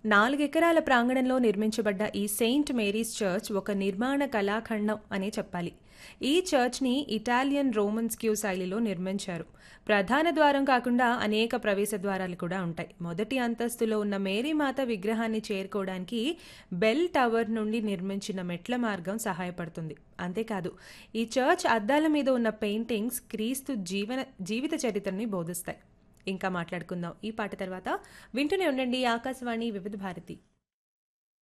నాలుగెకరాల ప్రాంగణంలో నిర్మించబడ్డ ఈ Saint Mary's church ఒక నిర్మాణ కళాఖండం అనే చెప్పాలి ఈ చర్చ్ని ఇటాలియన్ రోమన్స్ క్యూ శైలిలో నిర్మించారు ప్రధాన ద్వారం కాకుండా అనేక ప్రవేశ ద్వారాలు కూడా ఉంటాయి మొదటి అంతస్తులో ఉన్న మేరీమాత విగ్రహాన్ని చేరుకోవడానికి బెల్ టవర్ నుండి నిర్మించిన మెట్ల మార్గం సహాయపడుతుంది అంతేకాదు ఈ చర్చ్ అద్దాల మీద ఉన్న పెయింటింగ్స్ క్రీస్తు జీవన జీవిత చరిత్రని బోధిస్తాయి ఇంకా మాట్లాడుకుందాం ఈ పాట తర్వాత వింటూనే ఉండండి ఆకాశవాణి వివిధ భారతి